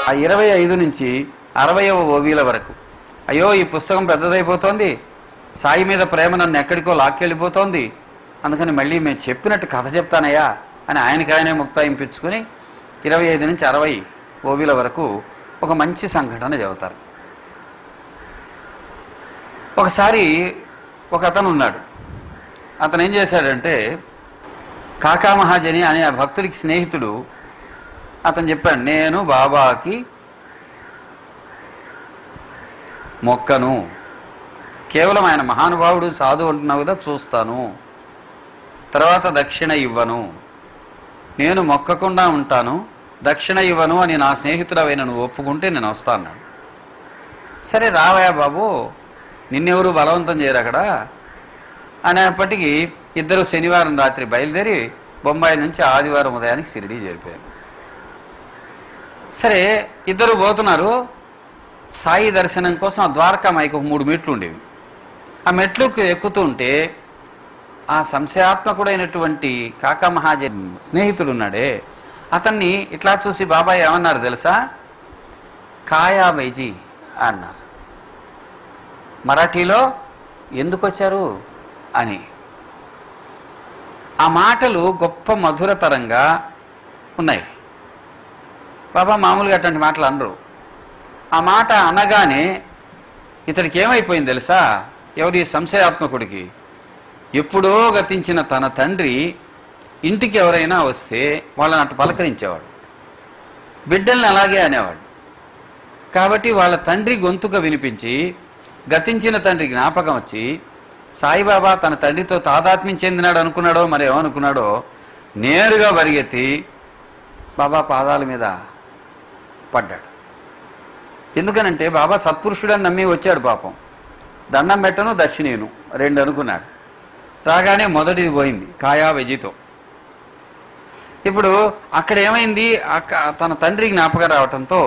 ఆ ఇరవై ఐదు నుంచి అరవయవ ఓవీల వరకు అయ్యో ఈ పుస్తకం పెద్దదైపోతోంది సాయి మీద ప్రేమ నన్ను ఎక్కడికో లాక్కెళ్ళిపోతోంది అందుకని మళ్ళీ మేము చెప్పినట్టు కథ చెప్తానయ్యా అని ఆయనకి ఆయనే ముక్తాయింపించుకుని ఇరవై ఐదు నుంచి అరవై ఓవీల వరకు ఒక మంచి సంఘటన చెబుతారు ఒకసారి ఒక అతను ఉన్నాడు అతను ఏం చేశాడంటే కాకా మహాజని అనే ఆ భక్తుడికి స్నేహితుడు అతను చెప్పాడు నేను బాబాకి మొక్కను కేవలం ఆయన మహానుభావుడు సాధు అంటున్నావు కదా చూస్తాను తర్వాత దక్షిణ ఇవ్వను నేను మొక్కకుండా ఉంటాను దక్షిణ ఇవ్వను అని నా స్నేహితుడవైన నువ్వు ఒప్పుకుంటే నేను వస్తా అన్నాడు సరే రావయ్యా బాబు నిన్నెవరు బలవంతం చేయరు అక్కడ అనేప్పటికీ ఇద్దరు శనివారం రాత్రి బయలుదేరి బొంబాయి నుంచి ఆదివారం ఉదయానికి షిరిడీ చేరిపోయారు సరే ఇద్దరు పోతున్నారు సాయి దర్శనం కోసం ఆ ద్వారకా మైకు ఒక మూడు మెట్లు ఉండేవి ఆ మెట్లు ఎక్కుతూ ఉంటే ఆ సంశయాత్మకుడైనటువంటి కాకా మహాజన్ స్నేహితుడు ఉన్నాడే అతన్ని ఇట్లా చూసి బాబాయ్ ఏమన్నారు తెలుసా కాయా బైజీ అన్నారు మరాఠీలో ఎందుకు వచ్చారు అని ఆ మాటలు గొప్ప మధురతరంగా ఉన్నాయి బాబా మామూలుగా అటువంటి మాటలు అనరు ఆ మాట అనగానే ఇతనికి ఏమైపోయింది తెలుసా ఎవరి సంశయాత్మకుడికి ఎప్పుడో గతించిన తన తండ్రి ఇంటికి ఎవరైనా వస్తే వాళ్ళని అటు పలకరించేవాడు బిడ్డల్ని అలాగే అనేవాడు కాబట్టి వాళ్ళ తండ్రి గొంతుక వినిపించి గతించిన తండ్రి జ్ఞాపకం వచ్చి సాయిబాబా తన తండ్రితో తాదాత్మ్యం చెందినాడు అనుకున్నాడో మరి ఏమనుకున్నాడో నేరుగా పరిగెత్తి బాబా పాదాల మీద పడ్డాడు ఎందుకనంటే బాబా సత్పురుషుడని నమ్మి వచ్చాడు పాపం దండం పెట్టను దక్షిణీను రెండు అనుకున్నాడు రాగానే మొదటిది పోయింది కాయా వెజితో ఇప్పుడు అక్కడ ఏమైంది అక్క తన తండ్రి జ్ఞాపకం రావటంతో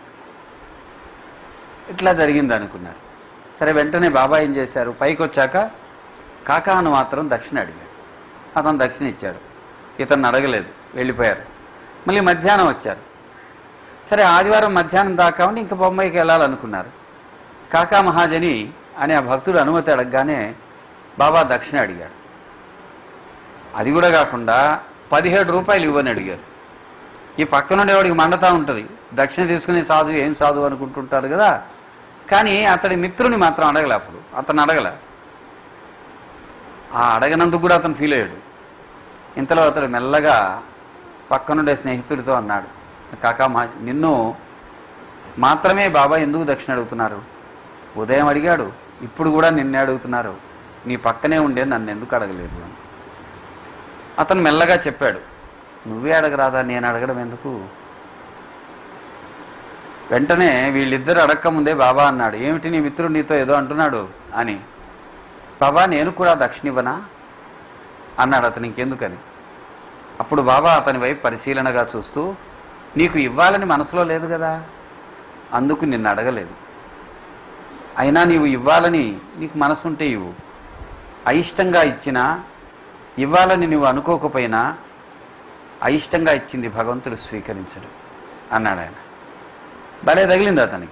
ఇట్లా జరిగింది అనుకున్నారు సరే వెంటనే బాబా ఏం చేశారు పైకి వచ్చాక కాకాను మాత్రం దక్షిణ అడిగాడు అతను దక్షిణ ఇచ్చాడు ఇతను అడగలేదు వెళ్ళిపోయారు మళ్ళీ మధ్యాహ్నం వచ్చారు సరే ఆదివారం మధ్యాహ్నం దాకా ఉండి ఇంకా బొంబాయికి వెళ్ళాలనుకున్నారు కాకా మహాజని అనే ఆ భక్తుడు అనుమతి అడగగానే బాబా దక్షిణ అడిగాడు అది కూడా కాకుండా పదిహేడు రూపాయలు ఇవ్వని అడిగారు ఈ పక్కనుండే వాడికి మండతా ఉంటుంది దక్షిణ తీసుకునే సాధు ఏం సాధు అనుకుంటుంటారు కదా కానీ అతడి మిత్రుని మాత్రం అడగలే అప్పుడు అతను అడగలే ఆ అడగనందుకు కూడా అతను ఫీల్ అయ్యాడు ఇంతలో అతడు మెల్లగా పక్కనుండే స్నేహితుడితో అన్నాడు కాకా మా నిన్ను మాత్రమే బాబా ఎందుకు దక్షిణ అడుగుతున్నారు ఉదయం అడిగాడు ఇప్పుడు కూడా నిన్నే అడుగుతున్నారు నీ పక్కనే ఉండే నన్ను ఎందుకు అడగలేదు అని అతను మెల్లగా చెప్పాడు నువ్వే అడగరాదా నేను అడగడం ఎందుకు వెంటనే వీళ్ళిద్దరు అడక్క ముందే బాబా అన్నాడు ఏమిటి నీ మిత్రుడు నీతో ఏదో అంటున్నాడు అని బాబా నేను కూడా దక్షిణ ఇవ్వనా అన్నాడు అతను ఇంకెందుకని అప్పుడు బాబా అతని వైపు పరిశీలనగా చూస్తూ నీకు ఇవ్వాలని మనసులో లేదు కదా అందుకు నిన్ను అడగలేదు అయినా నీవు ఇవ్వాలని నీకు మనసుంటే ఇవ్వు అయిష్టంగా ఇచ్చినా ఇవ్వాలని నువ్వు అనుకోకపోయినా అయిష్టంగా ఇచ్చింది భగవంతుడు స్వీకరించడు అన్నాడు ఆయన భలే తగిలింది అతనికి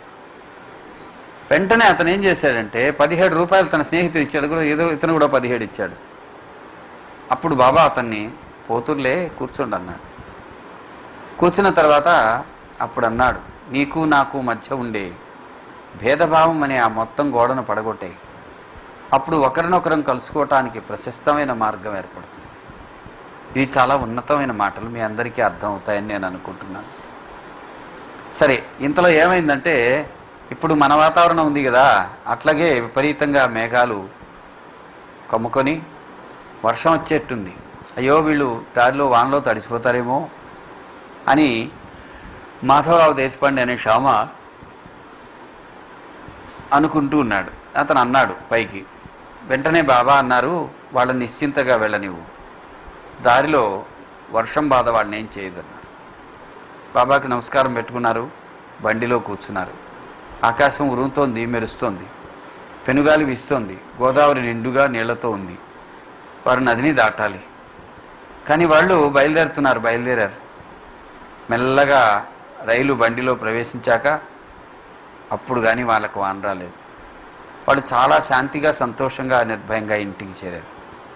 వెంటనే అతను ఏం చేశాడంటే పదిహేడు రూపాయలు తన స్నేహితుడు ఇచ్చాడు కూడా ఏదో ఇతను కూడా పదిహేడు ఇచ్చాడు అప్పుడు బాబా అతన్ని పోతుర్లే కూర్చోండి అన్నాడు కూర్చున్న తర్వాత అప్పుడు అన్నాడు నీకు నాకు మధ్య ఉండే భేదభావం అనే ఆ మొత్తం గోడను పడగొట్టాయి అప్పుడు ఒకరినొకరం కలుసుకోవటానికి ప్రశస్తమైన మార్గం ఏర్పడుతుంది ఇది చాలా ఉన్నతమైన మాటలు మీ అందరికీ అర్థం అవుతాయని నేను అనుకుంటున్నాను సరే ఇంతలో ఏమైందంటే ఇప్పుడు మన వాతావరణం ఉంది కదా అట్లాగే విపరీతంగా మేఘాలు కమ్ముకొని వర్షం వచ్చేట్టుంది అయ్యో వీళ్ళు దారిలో వానలో తడిసిపోతారేమో అని మాధవరావు దేశపాండే అనే క్షామ అనుకుంటూ ఉన్నాడు అతను అన్నాడు పైకి వెంటనే బాబా అన్నారు వాళ్ళని నిశ్చింతగా వెళ్ళనివ్వు దారిలో వర్షం బాధ వాళ్ళని ఏం చేయదు అన్నారు బాబాకి నమస్కారం పెట్టుకున్నారు బండిలో కూర్చున్నారు ఆకాశం ఉరుముతోంది మెరుస్తోంది పెనుగాలి వీస్తోంది గోదావరి నిండుగా నీళ్లతో ఉంది వారు నదిని దాటాలి కానీ వాళ్ళు బయలుదేరుతున్నారు బయలుదేరారు మెల్లగా రైలు బండిలో ప్రవేశించాక అప్పుడు కానీ వాళ్ళకు వాన రాలేదు వాళ్ళు చాలా శాంతిగా సంతోషంగా నిర్భయంగా ఇంటికి చేరారు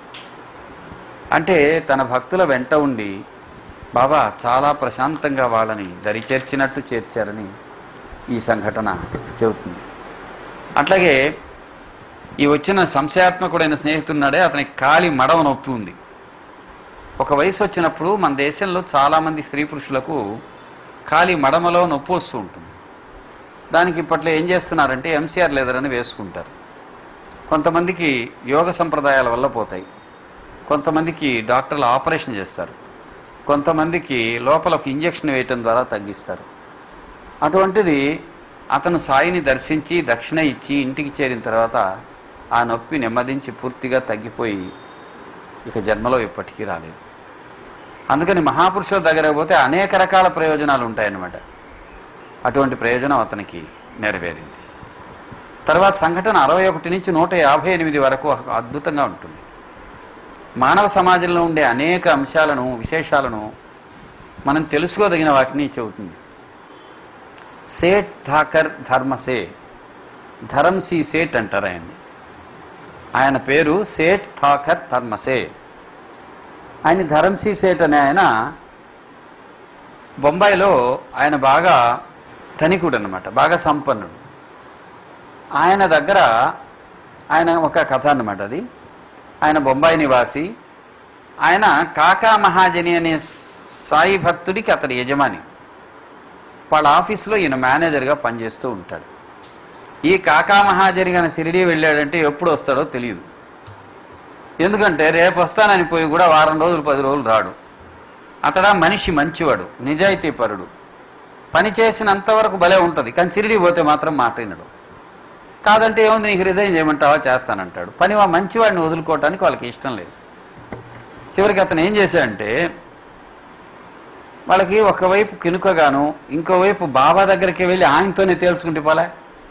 అంటే తన భక్తుల వెంట ఉండి బాబా చాలా ప్రశాంతంగా వాళ్ళని దరి చేర్చినట్టు చేర్చారని ఈ సంఘటన చెబుతుంది అట్లాగే ఈ వచ్చిన సంశయాత్మకుడైన స్నేహితున్నాడే అతనికి కాలి మడవ నొప్పి ఉంది ఒక వయసు వచ్చినప్పుడు మన దేశంలో చాలామంది స్త్రీ పురుషులకు కాలి మడమలో నొప్పి వస్తూ ఉంటుంది దానికి ఇప్పట్లో ఏం చేస్తున్నారంటే ఎంసీఆర్ లెదర్ అని వేసుకుంటారు కొంతమందికి యోగ సంప్రదాయాల వల్ల పోతాయి కొంతమందికి డాక్టర్లు ఆపరేషన్ చేస్తారు కొంతమందికి లోపల ఒక ఇంజెక్షన్ వేయటం ద్వారా తగ్గిస్తారు అటువంటిది అతను సాయిని దర్శించి దక్షిణ ఇచ్చి ఇంటికి చేరిన తర్వాత ఆ నొప్పి నెమ్మదించి పూర్తిగా తగ్గిపోయి ఇక జన్మలో ఎప్పటికీ రాలేదు అందుకని మహాపురుషుల దగ్గర పోతే అనేక రకాల ప్రయోజనాలు ఉంటాయన్నమాట అటువంటి ప్రయోజనం అతనికి నెరవేరింది తర్వాత సంఘటన అరవై ఒకటి నుంచి నూట యాభై ఎనిమిది వరకు ఒక అద్భుతంగా ఉంటుంది మానవ సమాజంలో ఉండే అనేక అంశాలను విశేషాలను మనం తెలుసుకోదగిన వాటిని చెబుతుంది సేట్ థాకర్ ధర్మసే ధరంసి సేట్ అంటారు ఆయన్ని ఆయన పేరు సేట్ థాకర్ ధర్మసే ఆయన ధరంసి సేట్ అనే ఆయన బొంబాయిలో ఆయన బాగా ధనికుడు అనమాట బాగా సంపన్నుడు ఆయన దగ్గర ఆయన ఒక కథ అన్నమాట అది ఆయన బొంబాయి నివాసి ఆయన కాకా మహాజని అనే సాయి భక్తుడికి అతడి యజమాని వాళ్ళ ఆఫీస్లో ఈయన మేనేజర్గా పనిచేస్తూ ఉంటాడు ఈ కాకా మహాజని కానీ షిరిడీ వెళ్ళాడంటే ఎప్పుడు వస్తాడో తెలియదు ఎందుకంటే రేపు వస్తానని పోయి కూడా వారం రోజులు పది రోజులు రాడు అతడా మనిషి మంచివాడు నిజాయితీపరుడు పని చేసినంత వరకు భలే ఉంటుంది కానీ సిరిడి పోతే మాత్రం మాట వినడు కాదంటే ఏముంది నీకు రిజైన్ చేయమంటావా చేస్తానంటాడు పని ఆ మంచివాడిని వదులుకోవటానికి వాళ్ళకి ఇష్టం లేదు చివరికి అతను ఏం చేశాడంటే వాళ్ళకి ఒకవైపు కినుకగాను ఇంకోవైపు బాబా దగ్గరికి వెళ్ళి ఆయనతోనే తేల్చుకుంటే పోలే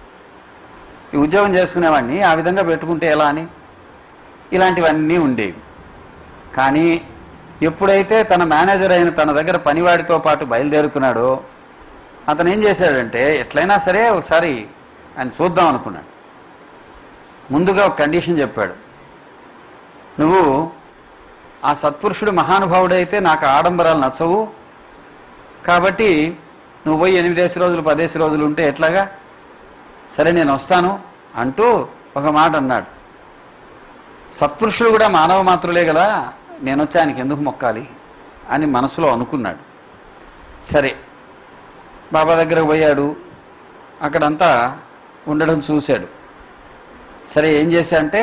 ఈ ఉద్యోగం చేసుకునేవాడిని ఆ విధంగా పెట్టుకుంటే ఎలా అని ఇలాంటివన్నీ ఉండేవి కానీ ఎప్పుడైతే తన మేనేజర్ అయిన తన దగ్గర పనివాడితో పాటు బయలుదేరుతున్నాడో అతను ఏం చేశాడంటే ఎట్లయినా సరే ఒకసారి ఆయన చూద్దాం అనుకున్నాడు ముందుగా ఒక కండిషన్ చెప్పాడు నువ్వు ఆ సత్పురుషుడు మహానుభావుడైతే నాకు ఆడంబరాలు నచ్చవు కాబట్టి నువ్వు పోయి ఎనిమిదేసి రోజులు పదేసి రోజులు ఉంటే ఎట్లాగా సరే నేను వస్తాను అంటూ ఒక మాట అన్నాడు సత్పురుషులు కూడా మానవ మాత్రులే కదా నేను వచ్చి ఆయనకి ఎందుకు మొక్కాలి అని మనసులో అనుకున్నాడు సరే బాబా దగ్గరకు పోయాడు అక్కడంతా ఉండడం చూశాడు సరే ఏం చేశా అంటే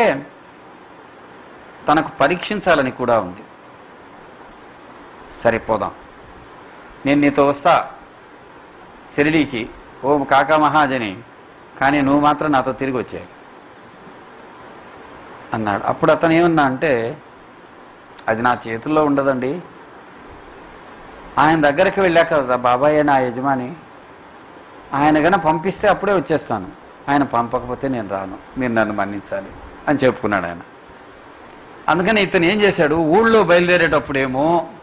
తనకు పరీక్షించాలని కూడా ఉంది సరే పోదాం నేను నీతో వస్తా షిరిడీకి ఓ కాకా మహాజని కానీ నువ్వు మాత్రం నాతో తిరిగి వచ్చేయాలి అన్నాడు అప్పుడు అతను ఏమన్నా అంటే అది నా చేతుల్లో ఉండదండి ఆయన దగ్గరికి వెళ్ళాక బాబాయ్ నా యజమాని ఆయన గన పంపిస్తే అప్పుడే వచ్చేస్తాను ఆయన పంపకపోతే నేను రాను మీరు నన్ను మన్నించాలి అని చెప్పుకున్నాడు ఆయన అందుకని ఇతను ఏం చేశాడు ఊళ్ళో బయలుదేరేటప్పుడేమో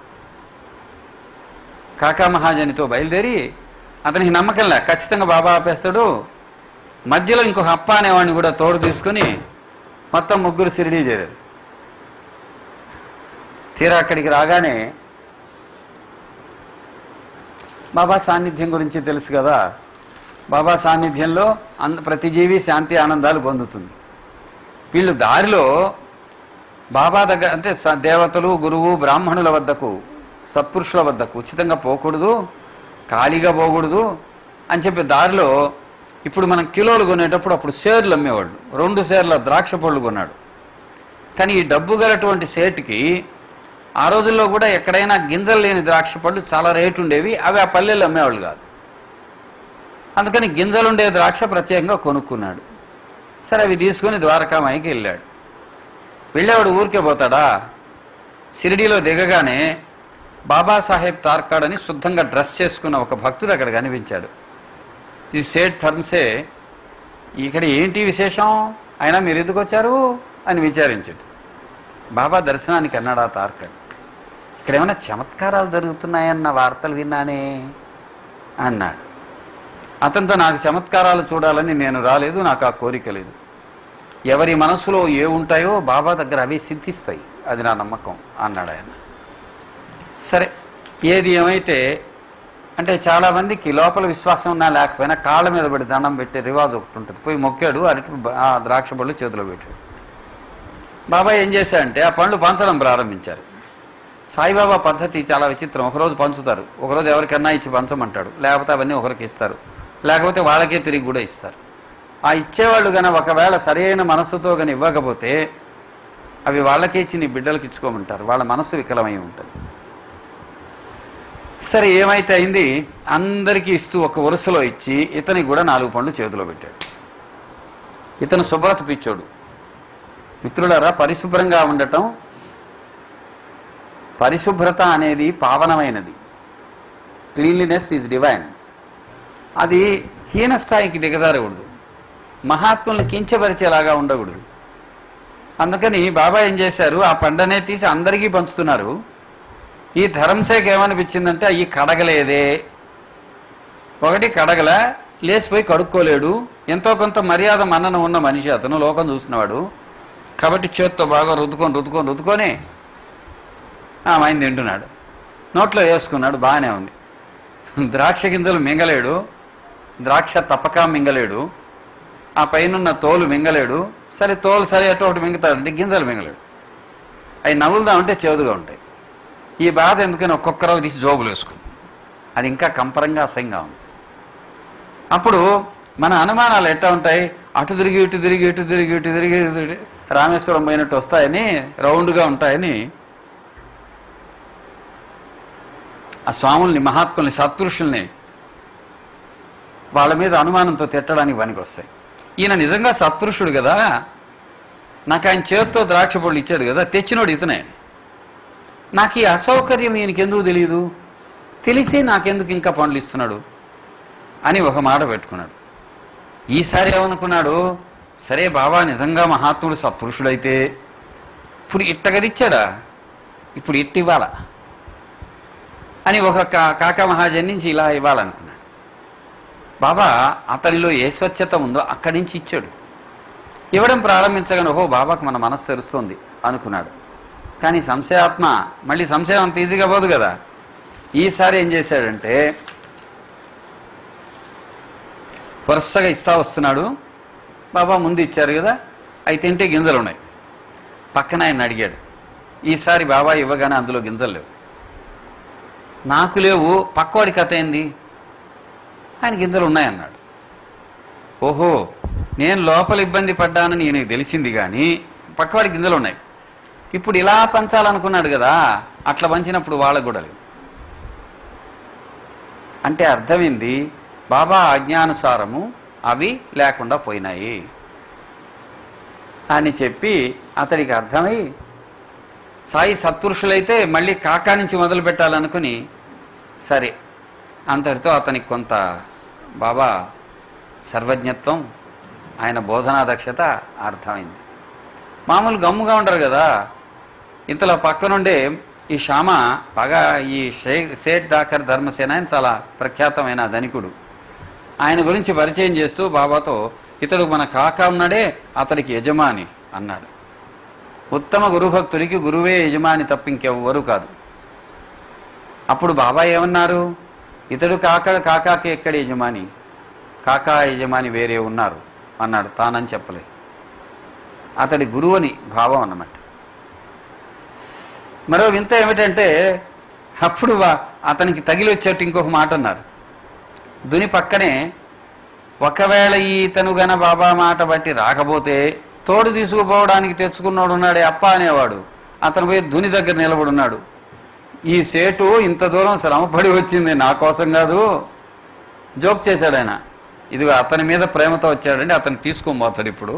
కాకా మహాజనితో బయలుదేరి అతనికి నమ్మకంలే ఖచ్చితంగా బాబా ఆపేస్తాడు మధ్యలో ఇంకొక అప్ప అనేవాడిని కూడా తోడు తీసుకొని మొత్తం ముగ్గురు సిరిడీ చేరారు తీరా అక్కడికి రాగానే బాబా సాన్నిధ్యం గురించి తెలుసు కదా బాబా సాన్నిధ్యంలో అంద ప్రతి జీవి శాంతి ఆనందాలు పొందుతుంది వీళ్ళు దారిలో బాబా దగ్గర అంటే స- దేవతలు గురువు బ్రాహ్మణుల వద్దకు సత్పురుషుల వద్దకు ఉచితంగా పోకూడదు ఖాళీగా పోకూడదు అని చెప్పి దారిలో ఇప్పుడు మనం కిలోలు కొనేటప్పుడు అప్పుడు షేర్లు అమ్మేవాళ్ళు రెండు షేర్ల ద్రాక్ష పళ్ళు కొన్నాడు కానీ ఈ డబ్బు గలటువంటి సేటుకి ఆ రోజుల్లో కూడా ఎక్కడైనా గింజలు లేని ద్రాక్ష పళ్ళు చాలా రేటు ఉండేవి అవి ఆ పల్లెల్లో అమ్మేవాళ్ళు కాదు అందుకని గింజలుండే ద్రాక్ష ప్రత్యేకంగా కొనుక్కున్నాడు సరే అవి తీసుకొని ద్వారకామాయికి వెళ్ళాడు వెళ్ళేవాడు ఊరికే పోతాడా షిరిడీలో దిగగానే బాబాసాహెబ్ తార్కాడ్ అని శుద్ధంగా డ్రెస్ చేసుకున్న ఒక భక్తుడు అక్కడ కనిపించాడు ఈ సేట్ థర్మ్సే ఇక్కడ ఏంటి విశేషం అయినా మీరు ఎందుకు వచ్చారు అని విచారించాడు బాబా దర్శనానికి అన్నాడా తార్కడ్ ఇక్కడ ఏమైనా చమత్కారాలు జరుగుతున్నాయన్న వార్తలు విన్నానే అన్నాడు అతనితో నాకు చమత్కారాలు చూడాలని నేను రాలేదు నాకు ఆ కోరిక లేదు ఎవరి మనసులో ఏ ఉంటాయో బాబా దగ్గర అవి సిద్ధిస్తాయి అది నా నమ్మకం అన్నాడు ఆయన సరే ఏది ఏమైతే అంటే చాలామందికి లోపల విశ్వాసం ఉన్నా లేకపోయినా కాళ్ళ మీద పడి దండం పెట్టే రివాజ్ ఒకటి ఉంటుంది పోయి మొక్కాడు అరటి బ- ఆ ద్రాక్ష పళ్ళు చేతిలో పెట్టాడు బాబా ఏం చేశాడంటే ఆ పండ్లు పంచడం ప్రారంభించారు సాయిబాబా పద్ధతి చాలా విచిత్రం ఒకరోజు పంచుతారు ఒకరోజు ఎవరికన్నా ఇచ్చి పంచమంటాడు లేకపోతే అవన్నీ ఒకరికి ఇస్తారు లేకపోతే వాళ్ళకే తిరిగి కూడా ఇస్తారు ఆ ఇచ్చేవాళ్ళు గన ఒకవేళ సరైన మనస్సుతో గన ఇవ్వకపోతే అవి వాళ్ళకే ఇచ్చి నీ బిడ్డలకు ఇచ్చుకోమంటారు వాళ్ళ మనసు వికలమై ఉంటుంది సరే ఏమైతే అయింది అందరికీ ఇస్తూ ఒక వరుసలో ఇచ్చి ఇతనికి కూడా నాలుగు పండ్లు చేతిలో పెట్టాడు ఇతను శుభ్రత పిచ్చోడు మిత్రులారా పరిశుభ్రంగా ఉండటం పరిశుభ్రత అనేది పావనమైనది క్లీన్లీనెస్ ఈజ్ డివైన్ అది హీన స్థాయికి దిగజారకూడదు మహాత్ములను కించపరిచేలాగా ఉండకూడదు అందుకని బాబా ఏం చేశారు ఆ పండనే తీసి అందరికీ పంచుతున్నారు ఈ ధర్మసేకి ఏమనిపించిందంటే ఈ కడగలేదే ఒకటి కడగల లేచిపోయి కడుక్కోలేడు ఎంతో కొంత మర్యాద మన్నన ఉన్న మనిషి అతను లోకం చూసినవాడు కాబట్టి చేత్తో బాగా రుద్దుకొని రుద్దుకొని రుద్దుకొని ఆ ఆయన తింటున్నాడు నోట్లో వేసుకున్నాడు బాగానే ఉంది ద్రాక్ష గింజలు మింగలేడు ద్రాక్ష తప్పక మింగలేడు ఆ పైనున్న తోలు మింగలేడు సరే తోలు సరే అటు ఒకటి మింగుతాడంటే గింజలు మింగలేడు అవి నవ్వులుదామంటే చేదుగా ఉంటాయి ఈ బాధ ఎందుకని ఒక్కొక్కరో తీసి జోబులు వేసుకుని అది ఇంకా కంపరంగా అసహ్యంగా ఉంది అప్పుడు మన అనుమానాలు ఎట్లా ఉంటాయి అటు తిరిగి ఇటు తిరిగి ఇటు తిరిగి ఇటు తిరిగి ఇటు తిరిగి రామేశ్వరం పోయినట్టు వస్తాయని రౌండ్గా ఉంటాయని ఆ స్వాముల్ని మహాత్ముల్ని సత్పురుషుల్ని వాళ్ళ మీద అనుమానంతో తిట్టడానికి పనికి వస్తాయి ఈయన నిజంగా సత్పురుషుడు కదా నాకు ఆయన చేతితో ద్రాక్ష పళ్ళు ఇచ్చాడు కదా తెచ్చినోడు ఇతనే నాకు ఈ అసౌకర్యం ఈయనకి ఎందుకు తెలియదు తెలిసి నాకెందుకు ఇంకా పండ్లు ఇస్తున్నాడు అని ఒక మాట పెట్టుకున్నాడు ఈసారి ఏమనుకున్నాడు సరే బాబా నిజంగా మహాత్ముడు సత్పురుషుడైతే ఇప్పుడు ఇట్టగదిచ్చాడా ఇప్పుడు ఇట్టు ఇవ్వాలా అని ఒక కా- కాకా మహాజన్ నుంచి ఇలా ఇవ్వాలనుకున్నాడు బాబా అతనిలో ఏ స్వచ్ఛత ఉందో అక్కడి నుంచి ఇచ్చాడు ఇవ్వడం ప్రారంభించగానే ఓహో బాబాకు మన మనసు తెరుస్తోంది అనుకున్నాడు కానీ సంశయాత్మ మళ్ళీ సంశయం అంత ఈజీగా పోదు కదా ఈసారి ఏం చేశాడంటే వరుసగా ఇస్తా వస్తున్నాడు బాబా ముందు ఇచ్చారు కదా అవి తింటే గింజలు ఉన్నాయి పక్కన ఆయన అడిగాడు ఈసారి బాబా ఇవ్వగానే అందులో గింజలు లేవు నాకు లేవు పక్కవాడి కథ ఏంది ఆయన గింజలు ఉన్నాయన్నాడు ఓహో నేను లోపల ఇబ్బంది పడ్డానని ఈయనకి తెలిసింది కానీ పక్కవాడి గింజలు ఉన్నాయి ఇప్పుడు ఇలా పంచాలనుకున్నాడు కదా అట్లా పంచినప్పుడు వాళ్ళకు కూడా లేవు అంటే అర్థమైంది బాబా ఆజ్ఞానుసారము అవి లేకుండా పోయినాయి అని చెప్పి అతడికి అర్థమై సాయి సత్పురుషులైతే మళ్ళీ కాకా నుంచి మొదలు పెట్టాలనుకుని సరే అంతటితో అతనికి కొంత బాబా సర్వజ్ఞత్వం ఆయన బోధనా దక్షత అర్థమైంది మామూలు గమ్ముగా ఉండరు కదా ఇంతలో పక్కనుండే ఈ శ్యామ బాగా ఈ షే సేట్ దాకర్ ధర్మసేన ఆయన చాలా ప్రఖ్యాతమైన ధనికుడు ఆయన గురించి పరిచయం చేస్తూ బాబాతో ఇతడు మన కాక ఉన్నాడే అతడికి యజమాని అన్నాడు ఉత్తమ గురుభక్తుడికి గురువే యజమాని తప్ప ఇంకెవ్వరూ కాదు అప్పుడు బాబా ఏమన్నారు ఇతడు కాక కాకాకి ఎక్కడ యజమాని కాకా యజమాని వేరే ఉన్నారు అన్నాడు తానని చెప్పలేదు అతడి గురువు అని భావం అన్నమాట మరో వింత ఏమిటంటే అప్పుడు వా- అతనికి తగిలి వచ్చేట్టు ఇంకొక మాట అన్నారు దుని పక్కనే ఒకవేళ ఈతను గన బాబా మాట బట్టి రాకపోతే తోడు తీసుకుపోవడానికి తెచ్చుకున్నాడు ఉన్నాడే అప్ప అనేవాడు అతను పోయి దుని దగ్గర నిలబడున్నాడు ఈ సేటు ఇంత దూరం శ్రమపడి వచ్చింది నా కోసం కాదు జోక్ చేశాడు ఆయన ఇదిగో అతని మీద ప్రేమతో వచ్చాడంటే అతను తీసుకోబోతాడు ఇప్పుడు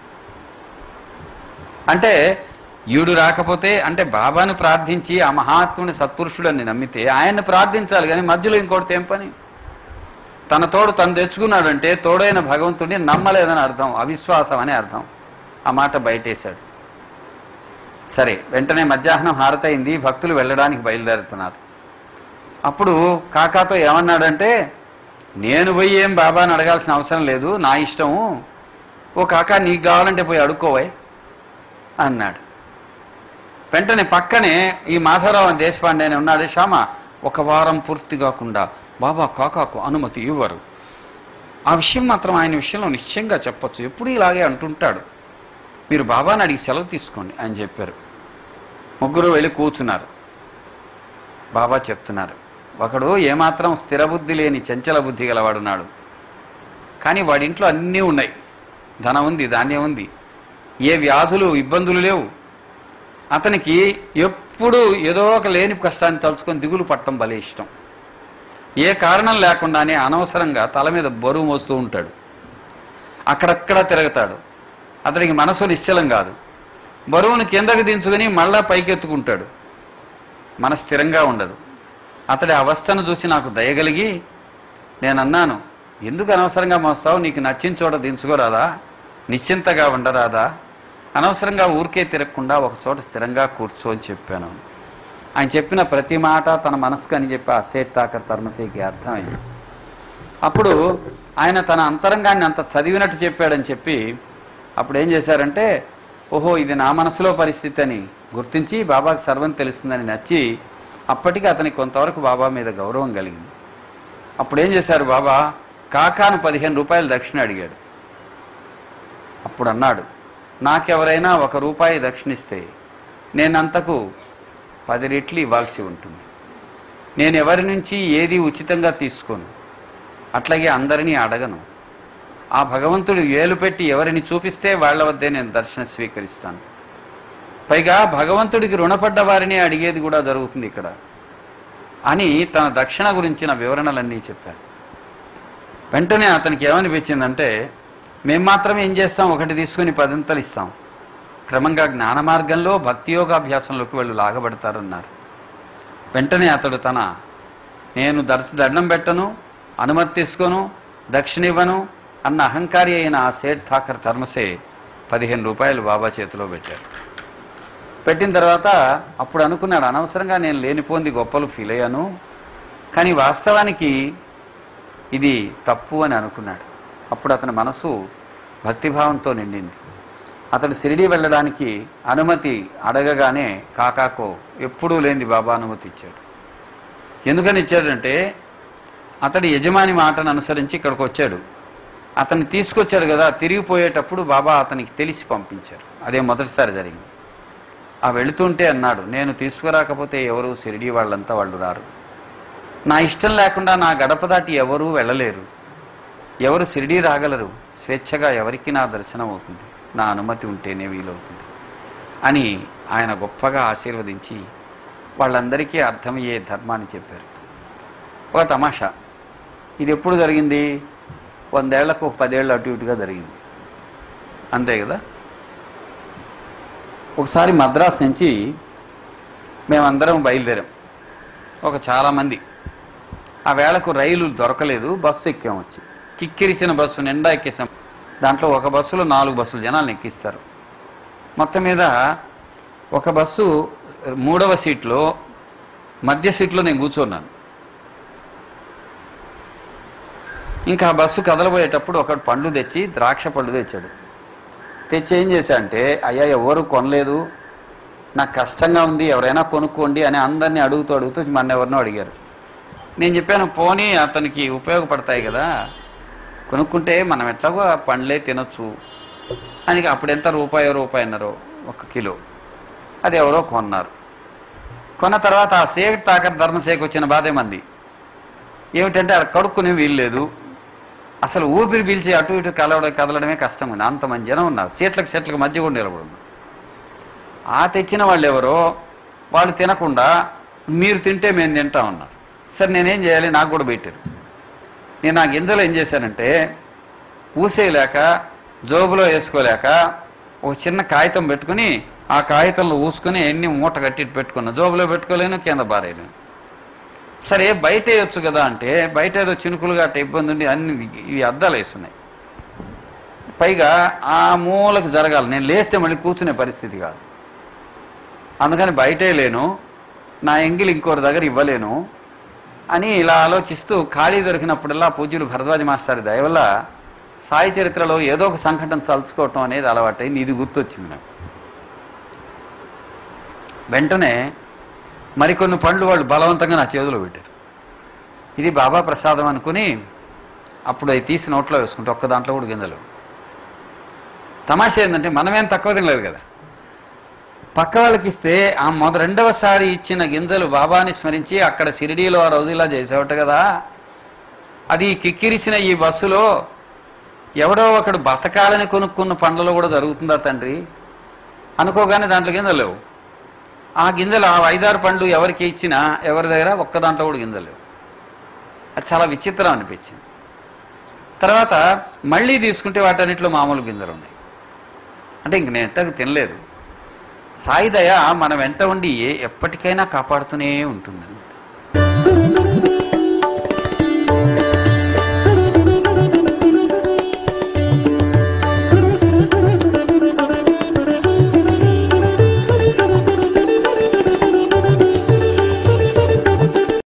అంటే ఈడు రాకపోతే అంటే బాబాను ప్రార్థించి ఆ మహాత్ముని సత్పురుషుడని నమ్మితే ఆయన్ని ప్రార్థించాలి కానీ మధ్యలో ఇంకోటి ఏం పని తన తోడు తను తెచ్చుకున్నాడంటే తోడైన భగవంతుడిని నమ్మలేదని అర్థం అవిశ్వాసం అని అర్థం ఆ మాట బయటేశాడు సరే వెంటనే మధ్యాహ్నం హారతయింది భక్తులు వెళ్ళడానికి బయలుదేరుతున్నారు అప్పుడు కాకాతో ఏమన్నాడంటే నేను పోయి ఏం బాబాని అడగాల్సిన అవసరం లేదు నా ఇష్టము ఓ కాకా నీకు కావాలంటే పోయి అడుక్కోవై అన్నాడు వెంటనే పక్కనే ఈ మాధవరావు అని దేశపాండే అని ఉన్నాడు శ్యామ ఒక వారం పూర్తి కాకుండా బాబా కాకాకు అనుమతి ఇవ్వరు ఆ విషయం మాత్రం ఆయన విషయంలో నిశ్చయంగా చెప్పొచ్చు ఎప్పుడు ఇలాగే అంటుంటాడు మీరు బాబాని అడిగి సెలవు తీసుకోండి అని చెప్పారు ముగ్గురు వెళ్ళి కూర్చున్నారు బాబా చెప్తున్నారు ఒకడు ఏమాత్రం స్థిర బుద్ధి లేని చంచల బుద్ధి గలవాడున్నాడు కానీ వాడి ఇంట్లో అన్నీ ఉన్నాయి ధనం ఉంది ధాన్యం ఉంది ఏ వ్యాధులు ఇబ్బందులు లేవు అతనికి ఎప్పుడు ఏదో ఒక లేని కష్టాన్ని తలుచుకొని దిగులు పట్టడం భలే ఇష్టం ఏ కారణం లేకుండానే అనవసరంగా తల మీద బరువు మోస్తూ ఉంటాడు అక్కడక్కడ తిరుగుతాడు అతనికి మనసు నిశ్చలం కాదు బరువును కిందకి దించుకొని మళ్ళా పైకెత్తుకుంటాడు మన స్థిరంగా ఉండదు అతడి అవస్థను చూసి నాకు దయగలిగి నేను అన్నాను ఎందుకు అనవసరంగా మోస్తావు నీకు నచ్చిన చోట దించుకోరాదా నిశ్చింతగా ఉండరాదా అనవసరంగా ఊరికే తిరగకుండా ఒక చోట స్థిరంగా కూర్చో అని చెప్పాను ఆయన చెప్పిన ప్రతి మాట తన మనసుకు అని చెప్పి ఆ సేట్ తాకర్ తర్మసేకి అర్థమైంది అప్పుడు ఆయన తన అంతరంగాన్ని అంత చదివినట్టు చెప్పాడని చెప్పి అప్పుడు ఏం చేశారంటే ఓహో ఇది నా మనసులో పరిస్థితి అని గుర్తించి బాబాకి సర్వం తెలుస్తుందని నచ్చి అప్పటికి అతనికి కొంతవరకు బాబా మీద గౌరవం కలిగింది అప్పుడు ఏం చేశారు బాబా కాకాను పదిహేను రూపాయలు దక్షిణ అడిగాడు అప్పుడు అన్నాడు నాకెవరైనా ఒక రూపాయి దక్షిణిస్తే నేనంతకు పది రెట్లు ఇవ్వాల్సి ఉంటుంది నేను ఎవరి నుంచి ఏది ఉచితంగా తీసుకోను అట్లాగే అందరినీ అడగను ఆ భగవంతుడు ఏలు పెట్టి ఎవరిని చూపిస్తే వాళ్ళ వద్దే నేను దర్శనం స్వీకరిస్తాను పైగా భగవంతుడికి రుణపడ్డ వారిని అడిగేది కూడా జరుగుతుంది ఇక్కడ అని తన దక్షిణ గురించిన వివరణలన్నీ చెప్పారు వెంటనే అతనికి ఏమనిపించిందంటే మేము మాత్రం ఏం చేస్తాం ఒకటి తీసుకుని పదంతలు ఇస్తాం క్రమంగా జ్ఞాన మార్గంలో భక్తి యోగాభ్యాసంలోకి వాళ్ళు లాగబడతారన్నారు వెంటనే అతడు తన నేను దర్శ దండం పెట్టను అనుమతి తీసుకోను దక్షిణ ఇవ్వను అన్న అహంకారి అయిన ఆ సేట్ ఠాకర్ ధర్మసే పదిహేను రూపాయలు బాబా చేతిలో పెట్టారు పెట్టిన తర్వాత అప్పుడు అనుకున్నాడు అనవసరంగా నేను లేనిపోంది గొప్పలు ఫీల్ అయ్యాను కానీ వాస్తవానికి ఇది తప్పు అని అనుకున్నాడు అప్పుడు అతని మనసు భక్తిభావంతో నిండింది అతడు షిరిడి వెళ్ళడానికి అనుమతి అడగగానే కాకాకో ఎప్పుడూ లేనిది బాబా అనుమతి ఇచ్చాడు ఎందుకని ఇచ్చాడంటే అతడి యజమాని మాటను అనుసరించి ఇక్కడికి వచ్చాడు అతన్ని తీసుకొచ్చాడు కదా తిరిగిపోయేటప్పుడు బాబా అతనికి తెలిసి పంపించారు అదే మొదటిసారి జరిగింది ఆ వెళుతుంటే అన్నాడు నేను తీసుకురాకపోతే ఎవరు షిరిడి వాళ్ళంతా వాళ్ళు రారు నా ఇష్టం లేకుండా నా గడప దాటి ఎవరూ వెళ్ళలేరు ఎవరు షిరిడి రాగలరు స్వేచ్ఛగా ఎవరికి నా దర్శనం అవుతుంది నా అనుమతి ఉంటేనే వీలవుతుంది అని ఆయన గొప్పగా ఆశీర్వదించి వాళ్ళందరికీ అర్థమయ్యే ధర్మాన్ని చెప్పారు ఒక తమాషా ఇది ఎప్పుడు జరిగింది వందేళ్లకు ఒక పదేళ్ళు అటు ఇటుగా జరిగింది అంతే కదా ఒకసారి మద్రాస్ నుంచి మేమందరం బయలుదేరాం ఒక చాలామంది ఆ వేళకు రైలు దొరకలేదు బస్సు ఎక్కాం వచ్చి కిక్కిరిసిన బస్సు నిండా ఎక్కేసాం దాంట్లో ఒక బస్సులో నాలుగు బస్సులు జనాలను ఎక్కిస్తారు మొత్తం మీద ఒక బస్సు మూడవ సీట్లో మధ్య సీట్లో నేను కూర్చున్నాను ఇంకా ఆ బస్సు కదలబోయేటప్పుడు ఒకడు పండ్లు తెచ్చి ద్రాక్ష పళ్ళు తెచ్చాడు తెచ్చి ఏం చేశా అంటే అయ్యా ఎవరు కొనలేదు నాకు కష్టంగా ఉంది ఎవరైనా కొనుక్కోండి అని అందరినీ అడుగుతూ అడుగుతూ మన ఎవరినో అడిగారు నేను చెప్పాను పోనీ అతనికి ఉపయోగపడతాయి కదా కొనుక్కుంటే మనం ఎట్లాగో ఆ పండ్లే తినొచ్చు అని అప్పుడు ఎంత రూపాయో రూపాయన్నరో ఒక కిలో అది ఎవరో కొన్నారు కొన్న తర్వాత ఆ సేక్ తాకర్ ధర్మసేకు వచ్చిన బాధే మంది ఏమిటంటే అక్కడ కడుక్కునే వీలు లేదు అసలు ఊపిరి పీల్చి అటు ఇటు కలవడం కదలడమే కష్టం ఉంది అంతమంది జనం ఉన్నారు సీట్లకు సీట్లకు మధ్య కూడా నిలబడి ఉన్నారు ఆ తెచ్చిన వాళ్ళు ఎవరో వాళ్ళు తినకుండా మీరు తింటే మేము తింటా ఉన్నారు సరే నేనేం చేయాలి నాకు కూడా పెట్టారు నేను ఆ గింజలు ఏం చేశానంటే ఊసేయలేక జోబులో వేసుకోలేక ఒక చిన్న కాగితం పెట్టుకుని ఆ కాగితంలో ఊసుకొని ఎన్ని మూట కట్టి పెట్టుకున్నా జోబులో పెట్టుకోలేను కింద బారేయలేను సరే బయట వేయొచ్చు కదా అంటే బయట ఏదో చినుకులుగా అట్ట ఇబ్బంది ఉండి అన్ని ఇవి అద్దాలు వేస్తున్నాయి పైగా ఆ మూలకు జరగాలి నేను లేస్తే మళ్ళీ కూర్చునే పరిస్థితి కాదు అందుకని బయటే లేను నా ఎంగిల్ ఇంకోరి దగ్గర ఇవ్వలేను అని ఇలా ఆలోచిస్తూ ఖాళీ దొరికినప్పుడల్లా పూజ్యులు భరద్వాజ మాస్టర్ దయ వల్ల సాయి చరిత్రలో ఏదో ఒక సంఘటన తలుచుకోవటం అనేది అలవాటైంది ఇది గుర్తొచ్చింది నాకు వెంటనే మరికొన్ని పండ్లు వాళ్ళు బలవంతంగా నా చేతిలో పెట్టారు ఇది బాబా ప్రసాదం అనుకుని అప్పుడు అవి తీసి నోట్లో వేసుకుంటే ఒక్క దాంట్లో కూడా గింజలు తమాషా ఏంటంటే మనమేం తక్కువ తినలేదు కదా పక్క వాళ్ళకి ఇస్తే ఆ మొద రెండవసారి ఇచ్చిన గింజలు బాబాని స్మరించి అక్కడ షిరిడీలో ఆ రోజు ఇలా చేసేవట కదా అది కిక్కిరిసిన ఈ బస్సులో ఎవడో ఒకడు బతకాలని కొనుక్కున్న పండ్లలో కూడా జరుగుతుందా తండ్రి అనుకోగానే దాంట్లో గింజలు లేవు ఆ గింజలు ఆ ఐదారు పండ్లు ఎవరికి ఇచ్చినా ఎవరి దగ్గర ఒక్క దాంట్లో కూడా గింజలు లేవు అది చాలా విచిత్రం అనిపించింది తర్వాత మళ్ళీ తీసుకుంటే వాటన్నిటిలో మామూలు గింజలు ఉన్నాయి అంటే ఇంక నేను ఎంతకు తినలేదు సాయి దయ మన వెంట ఉండి ఎప్పటికైనా కాపాడుతూనే ఉంటుంది